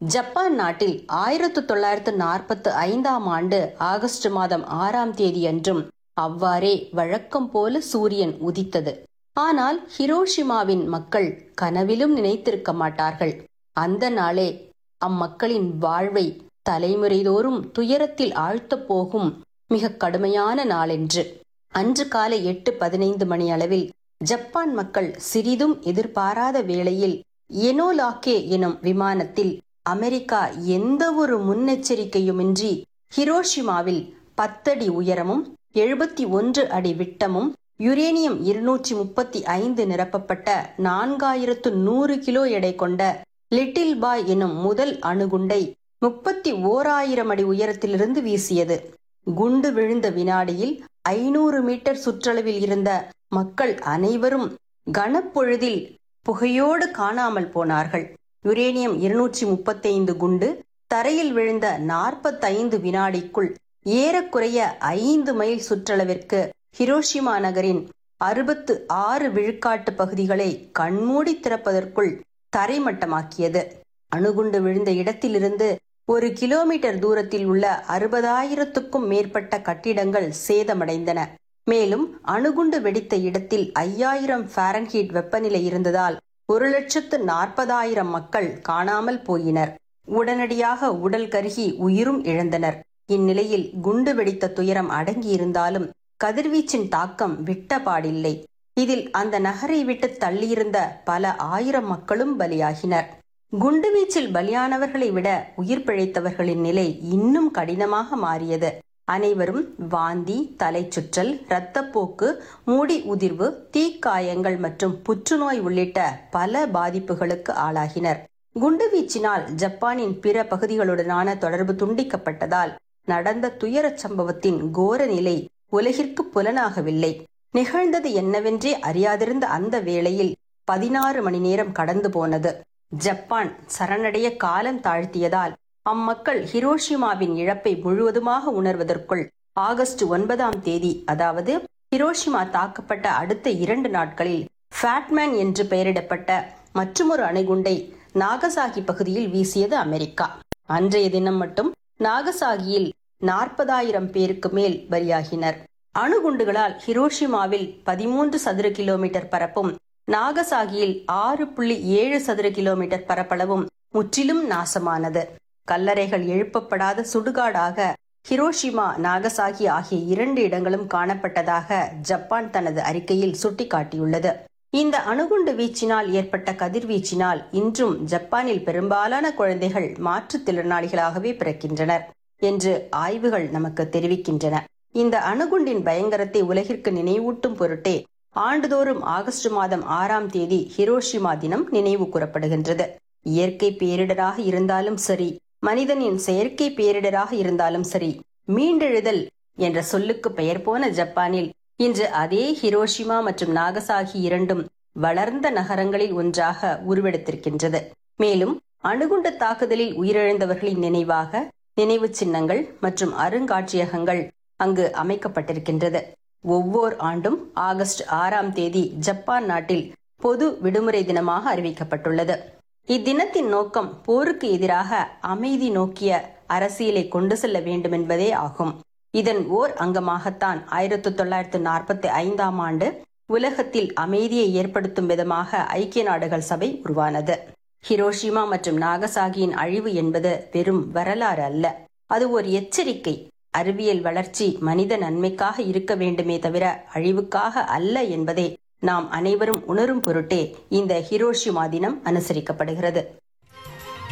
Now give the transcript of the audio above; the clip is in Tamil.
ஜப்பான் நாட்டில் ஆயிரத்து தொள்ளாயிரத்து நாற்பத்து ஐந்தாம் ஆண்டு ஆகஸ்ட் மாதம் ஆறாம் தேதி அன்றும் அவ்வாறே வழக்கம் போல சூரியன் உதித்தது ஆனால் ஹிரோஷிமாவின் மக்கள் கனவிலும் நினைத்திருக்க மாட்டார்கள் அந்த நாளே அம்மக்களின் வாழ்வை தலைமுறைதோறும் துயரத்தில் ஆழ்த்தப் போகும் மிக கடுமையான நாளென்று அன்று காலை எட்டு பதினைந்து மணி அளவில் ஜப்பான் மக்கள் சிறிதும் எதிர்பாராத வேளையில் எனோலாக்கே எனும் விமானத்தில் அமெரிக்கா எந்த ஒரு முன்னெச்சரிக்கையுமின்றி ஹிரோஷிமாவில் பத்தடி உயரமும் எழுபத்தி ஒன்று அடி விட்டமும் யுரேனியம் இருநூற்றி முப்பத்தி ஐந்து நிரப்பப்பட்ட நான்காயிரத்து நூறு கிலோ எடை கொண்ட லிட்டில் பாய் எனும் முதல் அணுகுண்டை முப்பத்தி ஓராயிரம் அடி உயரத்திலிருந்து வீசியது குண்டு விழுந்த வினாடியில் ஐநூறு மீட்டர் சுற்றளவில் இருந்த மக்கள் அனைவரும் கனப்பொழுதில் புகையோடு காணாமல் போனார்கள் யுரேனியம் இருநூற்றி முப்பத்தைந்து குண்டு தரையில் விழுந்த நாற்பத்தைந்து வினாடிக்குள் ஏறக்குறைய ஐந்து மைல் சுற்றளவிற்கு ஹிரோஷிமா நகரின் அறுபத்து ஆறு விழுக்காட்டு பகுதிகளை கண்மூடி திறப்பதற்குள் தரைமட்டமாக்கியது அணுகுண்டு விழுந்த இடத்திலிருந்து ஒரு கிலோமீட்டர் தூரத்தில் உள்ள அறுபதாயிரத்துக்கும் மேற்பட்ட கட்டிடங்கள் சேதமடைந்தன மேலும் அணுகுண்டு வெடித்த இடத்தில் ஐயாயிரம் ஃபாரன்ஹீட் வெப்பநிலை இருந்ததால் ஒரு லட்சத்து நாற்பதாயிரம் மக்கள் காணாமல் போயினர் உடனடியாக உடல் கருகி உயிரும் இழந்தனர் இந்நிலையில் குண்டு வெடித்த துயரம் அடங்கியிருந்தாலும் கதிர்வீச்சின் தாக்கம் விட்ட பாடில்லை இதில் அந்த நகரை விட்டு தள்ளியிருந்த பல ஆயிரம் மக்களும் பலியாகினர் குண்டுவீச்சில் பலியானவர்களை விட உயிர் பிழைத்தவர்களின் நிலை இன்னும் கடினமாக மாறியது அனைவரும் வாந்தி தலைச்சுற்றல் இரத்தப்போக்கு மூடி உதிர்வு தீக்காயங்கள் மற்றும் புற்றுநோய் உள்ளிட்ட பல பாதிப்புகளுக்கு ஆளாகினர் குண்டுவீச்சினால் ஜப்பானின் பிற பகுதிகளுடனான தொடர்பு துண்டிக்கப்பட்டதால் நடந்த துயரச் சம்பவத்தின் கோர நிலை உலகிற்கு புலனாகவில்லை நிகழ்ந்தது என்னவென்றே அறியாதிருந்த அந்த வேளையில் பதினாறு மணி நேரம் கடந்து போனது ஜப்பான் சரணடைய காலம் தாழ்த்தியதால் அம்மக்கள் ஹிரோஷிமாவின் இழப்பை முழுவதுமாக உணர்வதற்குள் ஆகஸ்ட் ஒன்பதாம் தேதி அதாவது ஹிரோஷிமா தாக்கப்பட்ட அடுத்த இரண்டு நாட்களில் ஃபேட்மேன் என்று பெயரிடப்பட்ட மற்றுமொரு அணுகுண்டை நாகசாகி பகுதியில் வீசியது அமெரிக்கா அன்றைய தினம் மட்டும் நாகசாகியில் நாற்பதாயிரம் பேருக்கு மேல் பலியாகினர் அணுகுண்டுகளால் ஹிரோஷிமாவில் பதிமூன்று சதுர கிலோமீட்டர் பரப்பும் நாகசாகியில் ஆறு புள்ளி ஏழு சதுர கிலோமீட்டர் பரப்பளவும் முற்றிலும் நாசமானது கல்லறைகள் எழுப்பப்படாத சுடுகாடாக ஹிரோஷிமா நாகசாகி ஆகிய இரண்டு இடங்களும் காணப்பட்டதாக ஜப்பான் தனது அறிக்கையில் சுட்டிக்காட்டியுள்ளது இந்த அணுகுண்டு வீச்சினால் ஏற்பட்ட கதிர்வீச்சினால் இன்றும் ஜப்பானில் பெரும்பாலான குழந்தைகள் மாற்றுத்திறனாளிகளாகவே பிறக்கின்றனர் என்று ஆய்வுகள் நமக்கு தெரிவிக்கின்றன இந்த அணுகுண்டின் பயங்கரத்தை உலகிற்கு நினைவூட்டும் பொருட்டே ஆண்டுதோறும் ஆகஸ்ட் மாதம் ஆறாம் தேதி ஹிரோஷிமா தினம் நினைவு கூறப்படுகின்றது இயற்கை பேரிடராக இருந்தாலும் சரி மனிதனின் செயற்கை பேரிடராக இருந்தாலும் சரி மீண்டெழுதல் என்ற சொல்லுக்கு பெயர் போன ஜப்பானில் இன்று அதே ஹிரோஷிமா மற்றும் நாகசாகி இரண்டும் வளர்ந்த நகரங்களில் ஒன்றாக உருவெடுத்திருக்கின்றது மேலும் அணுகுண்டு தாக்குதலில் உயிரிழந்தவர்களின் நினைவாக நினைவு சின்னங்கள் மற்றும் அருங்காட்சியகங்கள் அங்கு அமைக்கப்பட்டிருக்கின்றது ஒவ்வொரு ஆண்டும் ஆகஸ்ட் ஆறாம் தேதி ஜப்பான் நாட்டில் பொது விடுமுறை தினமாக அறிவிக்கப்பட்டுள்ளது இத்தினத்தின் நோக்கம் போருக்கு எதிராக அமைதி நோக்கிய அரசியலை கொண்டு செல்ல வேண்டும் என்பதே ஆகும் இதன் ஓர் அங்கமாகத்தான் ஆயிரத்தி தொள்ளாயிரத்து நாற்பத்தி ஐந்தாம் ஆண்டு உலகத்தில் அமைதியை ஏற்படுத்தும் விதமாக ஐக்கிய நாடுகள் சபை உருவானது ஹிரோஷிமா மற்றும் நாகசாகியின் அழிவு என்பது வெறும் வரலாறு அல்ல அது ஒரு எச்சரிக்கை அறிவியல் வளர்ச்சி மனித நன்மைக்காக இருக்க வேண்டுமே தவிர அழிவுக்காக அல்ல என்பதை நாம் அனைவரும் உணரும் பொருட்டே இந்த ஹிரோஷிமா தினம் அனுசரிக்கப்படுகிறது